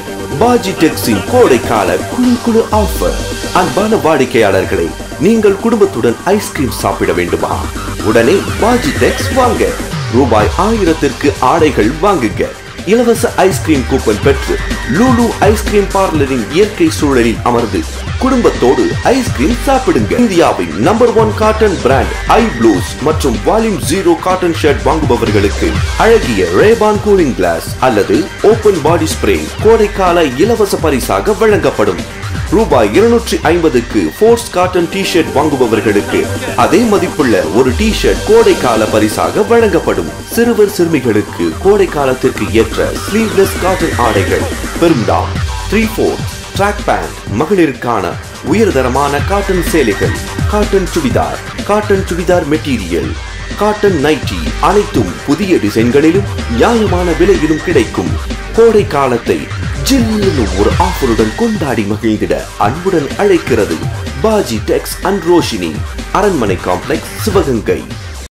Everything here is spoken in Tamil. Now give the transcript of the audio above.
பாஜி டெக்ஸின் கோடைக்கால குழு குழு ஆஃபர் அன்பான வாடிக்கையாளர்களை நீங்கள் குடும்பத்துடன் ஐஸ்கிரீம் சாப்பிட வேண்டுமா உடனே பாஜி டெக்ஸ் வாங்க ரூபாய் ஆயிரத்திற்கு ஆடைகள் வாங்குங்க இலவச ஐஸ்கிரீம் கூப்பன் பெற்று லூலு ஐஸ்கிரீம் பார்லரின் இயற்கை சூழலில் அமர்ந்து குடும்பத்தோடு ஐஸ்கிரீம் சாப்பிடுங்க இந்தியாவின் number one cotton brand I blues மற்றும் வால்யூம் ஜீரோ காட்டன் ஷர்ட் வாங்குபவர்களுக்கு அழகிய ரேபான் கூலிங் கிளாஸ் அல்லது ஓபன் பாடி ஸ்ப்ரே கோடைக்கால இலவச பரிசாக வழங்கப்படும் ரூபாய் இருநூற்றி ஐம்பதுக்கு ஃபோர்ஸ் காட்டன் டி ஷர்ட் வாங்குபவர்களுக்கு அதே மதிப்புள்ள ஒரு டி ஷர்ட் கோடைக்கால பரிசாக வழங்கப்படும் சிறுவர் சிறுமிகளுக்கு கோடை காலத்திற்கு ஏற்ற ஸ்லீவ்லெஸ் காட்டன் ஆடைகள் Bermuda three four track pant மகளிருக்கான உயர்தரமான காட்டன் சேலைகள் cotton churidar cotton churidar material cotton nighty அனைத்தும் புதிய டிசைன்களிலும் நியாயமான விலையிலும் கிடைக்கும் கோடை காலத்தை ஜில்லுன்னு ஒரு ஆஃபருடன் கொண்டாடி மகிழ்ந்திட அன்புடன் அழைக்கிறது பாஜி டெக்ஸ் அண்ட் ரோஷினி அரண்மனை காம்ப்ளெக்ஸ் சிவகங்கை